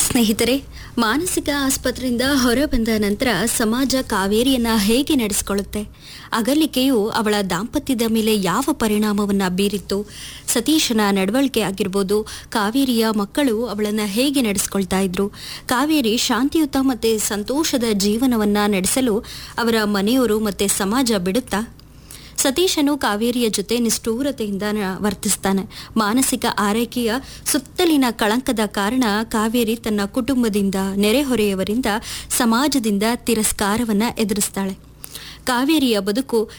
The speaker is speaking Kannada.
ಸ್ನೇಹಿತರೆ ಮಾನಸಿಕ ಆಸ್ಪತ್ರೆಯಿಂದ ಹೊರಬಂದ ನಂತರ ಸಮಾಜ ಕಾವೇರಿಯನ್ನ ಹೇಗೆ ನಡೆಸಿಕೊಳ್ಳುತ್ತೆ ಅಗಲಿಕೆಯು ಅವಳ ದಾಂಪತ್ಯದ ಮೇಲೆ ಯಾವ ಪರಿಣಾಮವನ್ನ ಬೀರಿತ್ತು ಸತೀಶನ ನಡವಳಿಕೆ ಆಗಿರ್ಬೋದು ಕಾವೇರಿಯ ಮಕ್ಕಳು ಅವಳನ್ನ ಹೇಗೆ ನಡೆಸ್ಕೊಳ್ತಾ ಇದ್ರು ಕಾವೇರಿ ಶಾಂತಿಯುತ ಮತ್ತೆ ಸಂತೋಷದ ಜೀವನವನ್ನ ನಡೆಸಲು ಅವರ ಮನೆಯವರು ಮತ್ತೆ ಸಮಾಜ ಬಿಡುತ್ತಾ ಸತೀಶನು ಕಾವೇರಿಯ ಜೊತೆ ನಿಷ್ಠೂರತೆಯಿಂದ ನ- ವರ್ತಿಸ್ತಾನೆ ಮಾನಸಿಕ ಆರೈಕೆಯ ಸುತ್ತಲಿನ ಕಳಂಕದ ಕಾರಣ ಕಾವೇರಿ ತನ್ನ ಕುಟುಂಬದಿಂದ ನೆರೆಹೊರೆಯವರಿಂದ ಸಮಾಜದಿಂದ ತಿರಸ್ಕಾರವನ್ನ ಎದುರಿಸ್ತಾಳೆ ಕಾವೇರಿಯ ಬದುಕು